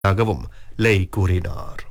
ஆகவும் லேய் கூறினார்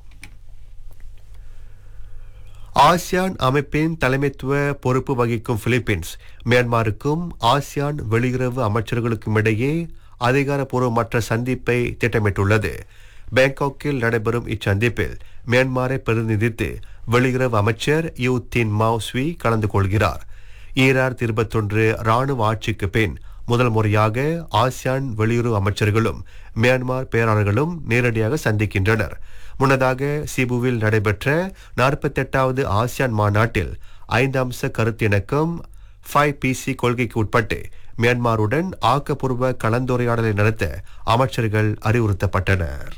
ஆசியான் அமைப்பின் தலைமைத்துவ பொறுப்பு வகிக்கும் பிலிப்பீன்ஸ் மியான்மருக்கும் ஆசியான் வெளியுறவு அமைச்சர்களுக்கும் இடையே அதிகாரப்பூர்வமற்ற சந்திப்பை திட்டமிட்டுள்ளது பேங்காக்கில் நடைபெறும் இச்சந்திப்பில் மியான்மரை பிரதிநிதித்து வெளியுறவு அமைச்சர் யூ தின் மாவ் ஸ்வி கலந்து கொள்கிறார் ஈராயிரத்தி இருபத்தொன்று ராணுவ ஆட்சிக்கு பின் முதல் முறையாக ஆசியான் வெளியுறவு அமைச்சர்களும் மியான்மர் பேராளர்களும் நேரடியாக சந்திக்கின்றனர் முன்னதாக சிபுவில் நடைபெற்ற நாற்பத்தெட்டாவது ஆசியான் மாநாட்டில் ஐந்து அம்ச கருத்திணக்கம் ஃபைவ் பிசி கொள்கைக்கு உட்பட்டு மியான்மருடன் ஆக்கப்பூர்வ கலந்துரையாடலை நடத்த அமைச்சர்கள் அறிவுறுத்தப்பட்டனர்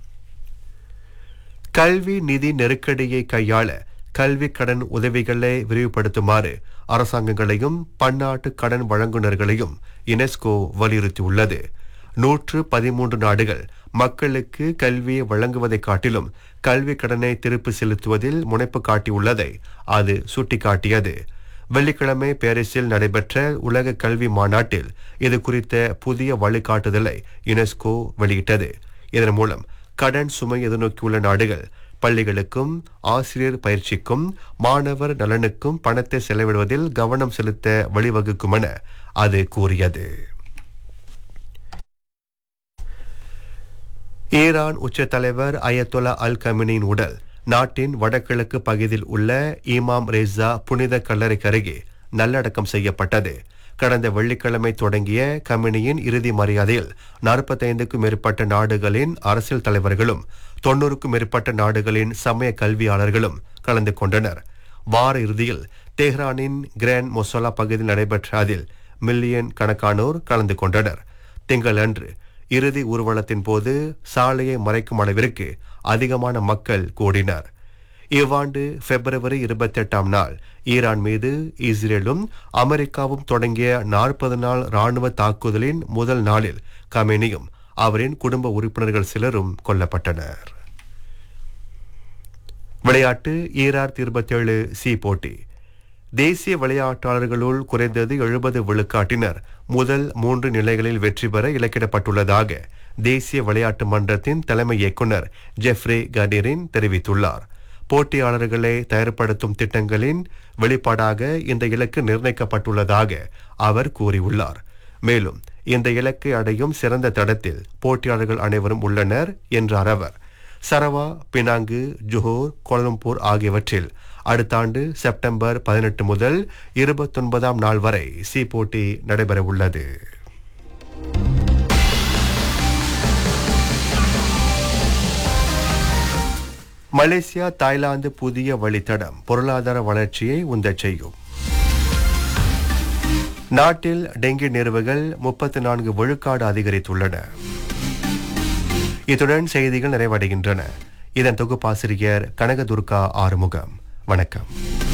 கல்வி நிதி நெருக்கடியை கையாள கல்வி கடன் உதவிகளை விரிவுபடுத்துமாறு அரசாங்கங்களையும் பன்னாட்டு கடன் வழங்குனர்களையும் யுனெஸ்கோ வலியுறுத்தியுள்ளது நூற்று பதிமூன்று நாடுகள் மக்களுக்கு கல்வியை வழங்குவதைக் காட்டிலும் கல்வி கடனை திருப்பி செலுத்துவதில் முனைப்பு காட்டியுள்ளதை அது சுட்டிக்காட்டியது வெள்ளிக்கிழமை பாரிஸில் நடைபெற்ற உலக கல்வி மாநாட்டில் இது குறித்த புதிய வழிகாட்டுதலை யுனெஸ்கோ வெளியிட்டது இதன் மூலம் கடன் சுமை எதிர்நோக்கியுள்ள நாடுகள் பள்ளிகளுக்கும் ஆசிரியர் பயிற்சிக்கும் மாணவர் நலனுக்கும் பணத்தை செலவிடுவதில் கவனம் செலுத்த வழிவகுக்கும் என அது கூறியது ஈரான் உச்ச தலைவர் அயத்தொலா அல் கமினியின் உடல் நாட்டின் வடகிழக்கு பகுதியில் உள்ள இமாம் ரேசா புனித கல்லறைக்கு அருகே நல்லடக்கம் செய்யப்பட்டது கடந்த வெள்ளிக்கிழமை தொடங்கிய கமினியின் இறுதி மரியாதையில் நாற்பத்தைந்துக்கும் மேற்பட்ட நாடுகளின் அரசியல் தலைவர்களும் தொன்னூறுக்கும் மேற்பட்ட நாடுகளின் சமய கல்வியாளர்களும் கலந்து கொண்டனர் வார இறுதியில் தெஹ்ரானின் கிராண்ட் மொசோலா பகுதியில் நடைபெற்ற அதில் மில்லியன் கணக்கானோர் கலந்து கொண்டனர் திங்களன்று இறுதி ஊர்வலத்தின் போது சாலையை மறைக்கும் அளவிற்கு அதிகமான மக்கள் கூடினர் இவ்வாண்டு பிப்ரவரி இருபத்தெட்டாம் நாள் ஈரான் மீது இஸ்ரேலும் அமெரிக்காவும் தொடங்கிய நாற்பது நாள் ராணுவ தாக்குதலின் முதல் நாளில் கமேனியும் அவரின் குடும்ப உறுப்பினர்கள் சிலரும் கொல்லப்பட்டனர் விளையாட்டு ஈராயிரத்தி இருபத்தேழு சி போட்டி தேசிய விளையாட்டாளர்களுள் குறைந்தது எழுபது விழுக்காட்டினர் முதல் மூன்று நிலைகளில் வெற்றி பெற இலக்கிடப்பட்டுள்ளதாக தேசிய விளையாட்டு மன்றத்தின் தலைமை இயக்குனர் ஜெஃப்ரே கடிரின் தெரிவித்துள்ளார் போட்டியாளர்களை தயார்படுத்தும் திட்டங்களின் வெளிப்பாடாக இந்த இலக்கு நிர்ணயிக்கப்பட்டுள்ளதாக அவர் கூறியுள்ளார் மேலும் இந்த இலக்கை அடையும் சிறந்த தடத்தில் போட்டியாளர்கள் அனைவரும் உள்ளனர் என்றார் அவர் சரவா பினாங்கு ஜோஹர் கோலம்பூர் ஆகியவற்றில் அடுத்த ஆண்டு செப்டம்பர் பதினெட்டு முதல் இருபத்தொன்பதாம் நாள் வரை சி போட்டி நடைபெறவுள்ளது மலேசியா தாய்லாந்து புதிய வழித்தடம் பொருளாதார வளர்ச்சியை உந்தச் செய்யும் நாட்டில் டெங்கி நிறுவுகள் முப்பத்தி நான்கு விழுக்காடு அதிகரித்துள்ளன இத்துடன் செய்திகள் நிறைவடைகின்றன இதன் தொகுப்பாசிரியர் கனகதுர்கா ஆறுமுகம் வணக்கம்